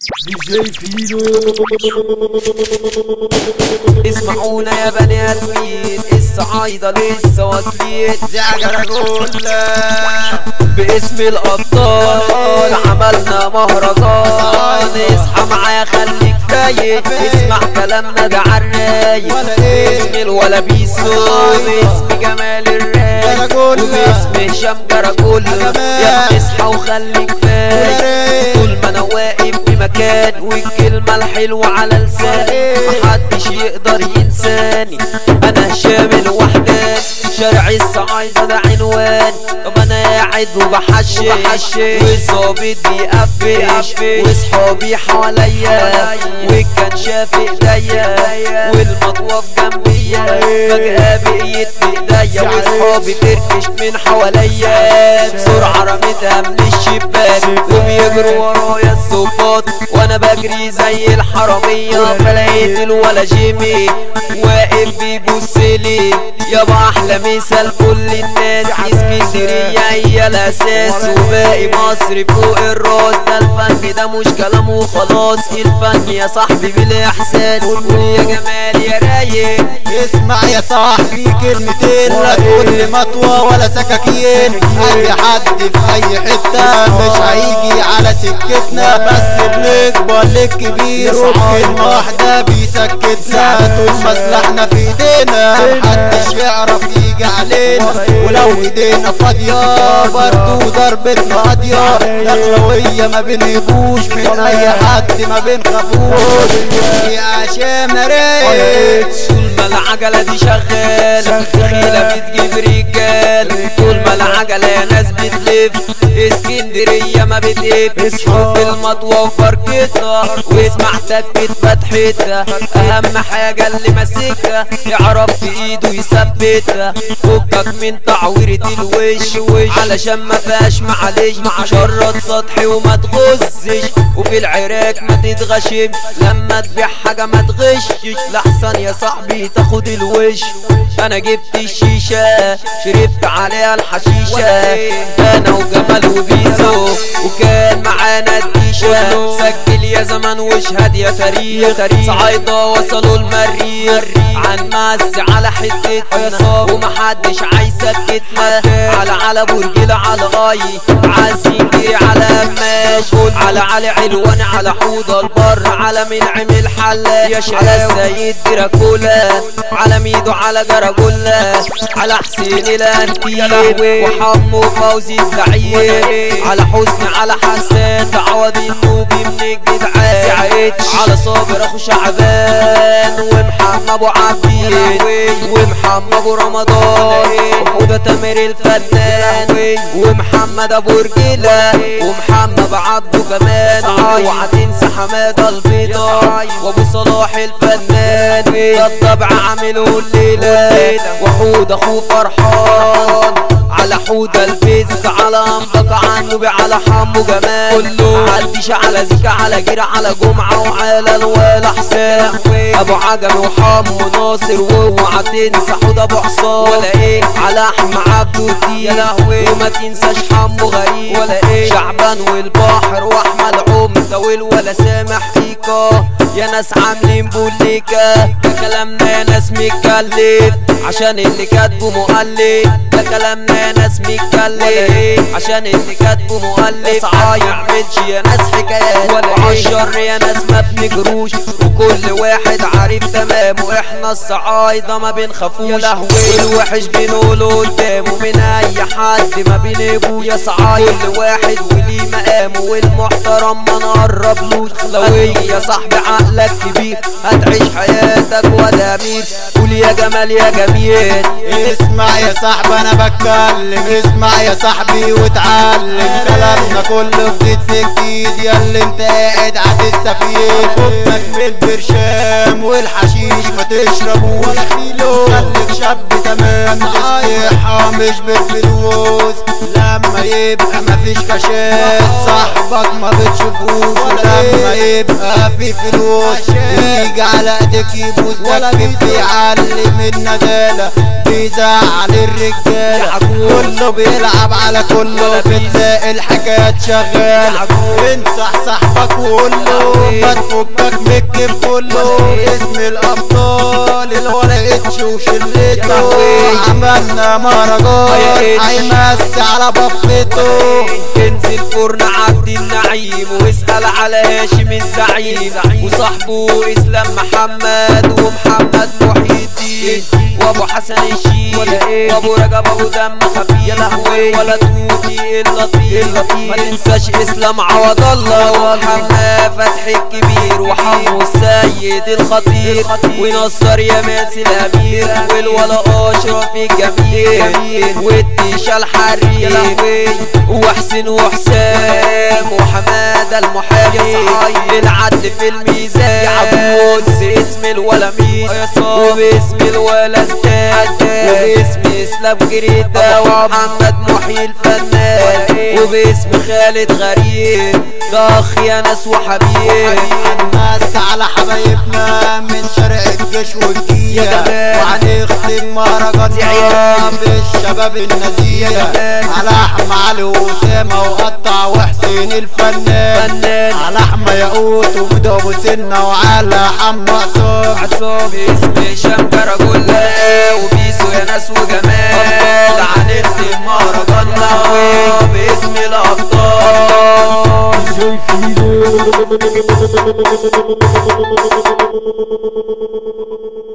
دي جي فيلو اسمعونا يا بني ادمين الصعايدة لسه واصلين زعجر كلها باسم الابطال عملنا مهرجان اصحى معايا خليك فايق اسمع كلامنا ده عالرايق ولا إيه؟ اسم الولا بيسو باسم جمال الرايق جراجولا. وباسم هشام جراجولا جمال. يا ابني اصحى وخليك فايق رايق. طول ما انا واقف في مكان والكلمة الحلوة على لساني إيه؟ محدش يقدر ينساني انا هشام الوحدان شارع الصعايدة ده عنوان طب انا قاعد وبحشش والظابط بيقفش وصحابي حواليا والكان شاف ايديا والمطوف جنبيا فجأة بقيت في ايديا وصحابي تركش من حواليا بسرعة رميتها من الشباك وبيجروا ورايا الظباط وانا بجري زي الحرامية فلقيت الولا جيمي واقف بيبص لي يابا احلى مثال كل الناس اسكندرية هي الاساس وباقي مصر فوق الراس ده الفن ده مش كلام وخلاص الفن يا صاحبي بالاحساس قول يا جمال يا رايق اسمع يا صاحبي كلمتين لا تقول لي مطوة ولا سكاكين اي حد في اي حتة مش هيجي على سكتنا بس بنكبر للكبير وبكلمة واحدة بيسكتنا طول ما سلاحنا في ايدينا محدش يعرف يجي علينا ولو ايدينا فاضية برضو ضربتنا قاضية الاغلوية ما بنهبوش من اي حد ما بنخافوش يا شام رايق طول ما العجلة دي شغالة خيلة بتجيب رجال طول ما العجلة يا ناس بتلف اسكندرية ما بتقف شوف المطوة وفركتها واسمع تكة فتحتها اهم حاجة اللي ماسكها يعرف في ايده يثبتها فكك من تعويرة الوش وش علشان ما فيهاش معلش شرط سطحي وما تغزش وفي العراك ما تتغشم لما تبيع حاجة ما تغشش لحسن يا صاحبي تاخد الوش انا جبت الشيشة شربت عليها الحشيشة انا وجمال وبيزو وكان معانا الديشة سجل يا زمان واشهد يا تاريخ صعايدة وصلوا المريخ عن مس على حتتنا ومحدش عايز سكتنا على على برجل على غاي عايزين جري على قماش على علي علوان على حوض البر على منعم الحلاق على السيد دراكولا على ميدو على جراجولا على حسين الانتيب وحمو فوزي الزعيم على حسني على حسان تعوض النوبي من الجدعان سعيد على صابر اخو شعبان ومحمد ابو عبيد ومحمد ابو رمضان وحوده تامر الفنان ومحمد ابو رجيله ومحمد عبده كمان اوعى تنسى حماده البيضاء وابو صلاح الفنان ده الطبع عامله الليله وحود اخوه فرحان على حودة الفيزك على انبقى عنه على حمو جمال كله عديش على زيكا على جيرة على جمعة وعلى الولا حسام ابو عجمي وحمو ناصر واوعى تنسى حود ابو حصان ولا ايه على احمى عبدو الدين يا لهوي وما تنساش حمو غريب ولا ايه شعبان والبحر واحمد عمده والولا سامح فيكا يا ناس عاملين بوليكا ده كلامنا يا ناس متكلف عشان اللي كاتبه مؤلف ده كلامنا يا ناس متكلف عشان اللي كاتبه مؤلف ما يعملش يا ناس حكايات ولا عالشر يا ناس ما بنجروش وكل واحد عارف تمامه احنا الصعايدة ما بنخافوش يا لهوي الوحش بنقوله قدامه من اي حد ما بنبوش يا صعايد كل واحد وليه مقامه والمحترم ما نقربلوش خلوي يا صاحبي عقلك كبير هتعيش حياتك ولا امير قول يا جمال يا جميل اسمع يا صاحبي انا بتكلم اسمع يا صاحبي واتعلم كلامنا كله جديد في جديد يا اللي انت قاعد على السفير فكك من البرشام والحشيش ما تشربوش ولا خيلو خليك شاب تمام بالصحة مش بالفلوس لما يبقى مفيش كاشات صاحبك ما بتشوفوش ولما يبقى في فلوس ويجي على ايدك يبوس ولا بيعلم الندالة بيزعل الرجالة كله بيلعب على كله بتلاقي الحكايات شغالة انصح صاحبك وقول له ما تفكك مكب كله اسم الابطال الولا اتش وشلته عملنا مهرجان هيمسي على بفته كنز الفرن عبد النعيم واسأل على هاشم الزعيم وصاحبه اسلام محمد ومحمد محي الدين وابو حسن الشيخ وابو رجب ابو دم خفيف ولا توتي اللطيف ما تنساش اسلام عوض الله ومحمد فتحي الكبير وحمو السيد الخطير ونصر يا ماسي الامير والولا اشرف الجميل والديشة الحرير وحسين وحسام وحمادة المحامي العدل في الميزان يعبود باسم الولا مين وباسم الولا استاذ وباسم اسلام جريدة ومحمد محيي الفنان وباسم خالد غريب ده اخ يا ناس وحبيب الناس على حبايبنا من شرق الجيش يا والجية جمال. وهنختم مهرجاننا بالشباب النزيه على احمد علي واسامه وقطع وحسين الفنان فنان على احمد ياقوت ومدى ابو سنه وعلى حمو عصام عصام باسم شنكر كلها وبيسو يا ناس وجمال تعال نختم مهرجاننا باسم الابطال زي فيلو